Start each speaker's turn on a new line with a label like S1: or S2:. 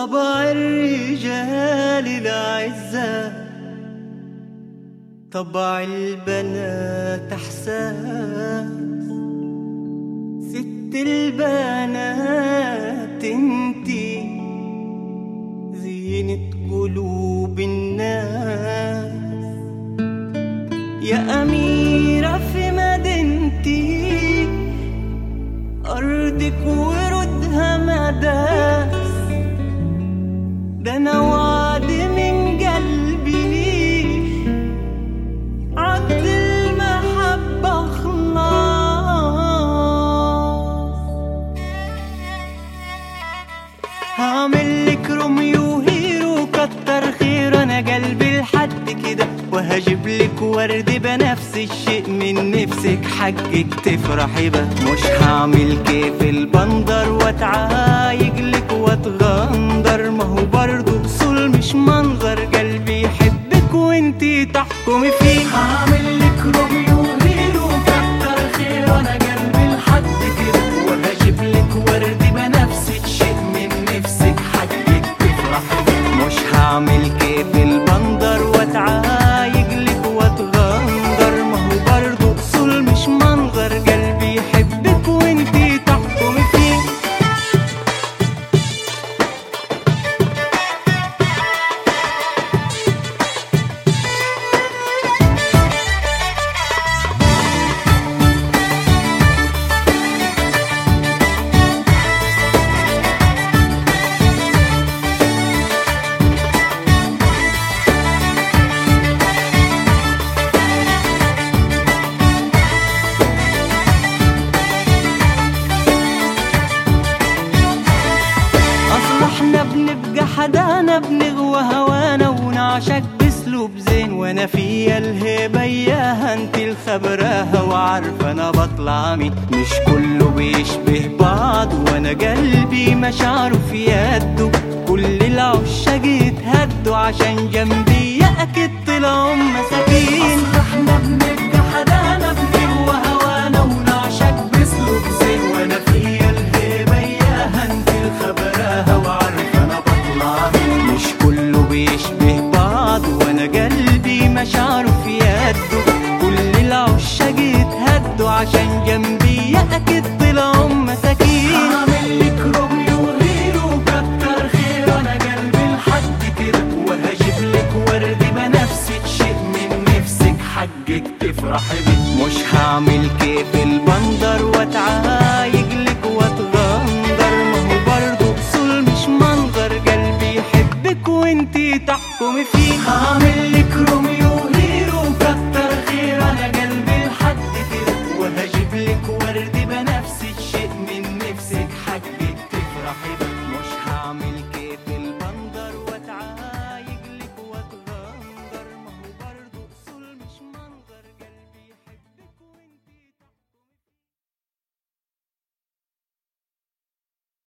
S1: طبع الرجال الأعزة طبع البنات إحساس ست البنات انتي زينة قلوب الناس يا أميرة في مدينتي أرضك وردها مداس ده أنا وعد من قلبي عقد المحبة خلاص هعمل لك روميو هيرو كتر خير انا قلبي لحد كده وهجيب لك ورد بنفس الشيء من نفسك حقك تفرحي به مش هعمل كيف البندر واتعايق لك واتغندر ما هو برضه اصول مش منظر قلبي يحبك وانتي تحكمي فيه هعمل لك روميو هيرو كتر خير انا قلبي لحد كده وهجيب لك ورد بنفس الشيء من نفسك حقك تفرحي بيه. مش هعمل كيف البندر واتعايق لك واتغندر ما هو برضه اصول مش منظر قلبي يحبك وانتي تحكمي فيه اصل احنا بنبقى حدانا بنغوى هوانا ونعشق باسلوب زين وانا فيا الهيبه اياها انت الخبراها وعارفه انا بطلع مين مش كله بيشبه بعض وانا قلبي مشاعره في يده كل العشاق يتهدوا عشان جنبي اكيد طلعوا مساكين